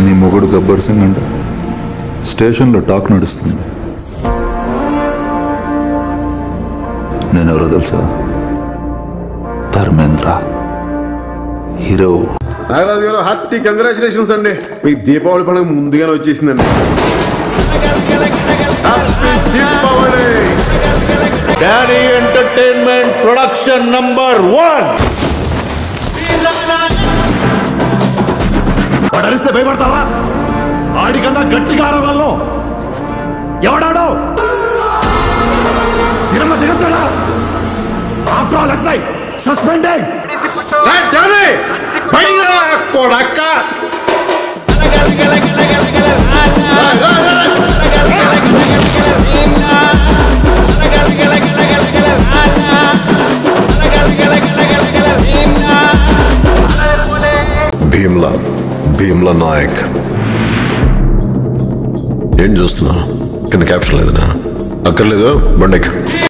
నీ మొగుడు గబ్బర్ సింగ్ అంట స్టేషన్లో టాక్ నడుస్తుంది నేనెవరో తెలుసా ధర్మేంద్ర హీరో నాగరాజు గారు హార్టీ కంగ్రాచులేషన్స్ అండి మీకు దీపావళి పండుగ ముందుగానే వచ్చేసిందండి Happy Deepavali daddy entertainment production number one పడరిస్తే భయపడతావా ఆడికన్నా గట్టిగా ఆడవాళ్ళు ఎవడాడో తిరమ దిగచ్చడా ఆఫ్టర్ ఆల్ ఎస్ఐ సస్పెండింగ్ కొడక్క భీమ్లా భీమ్లా నాయక్ ఏం చూస్తున్నా కింద క్యాప్షన్ లేదనా అక్కర్లేదు బండెక్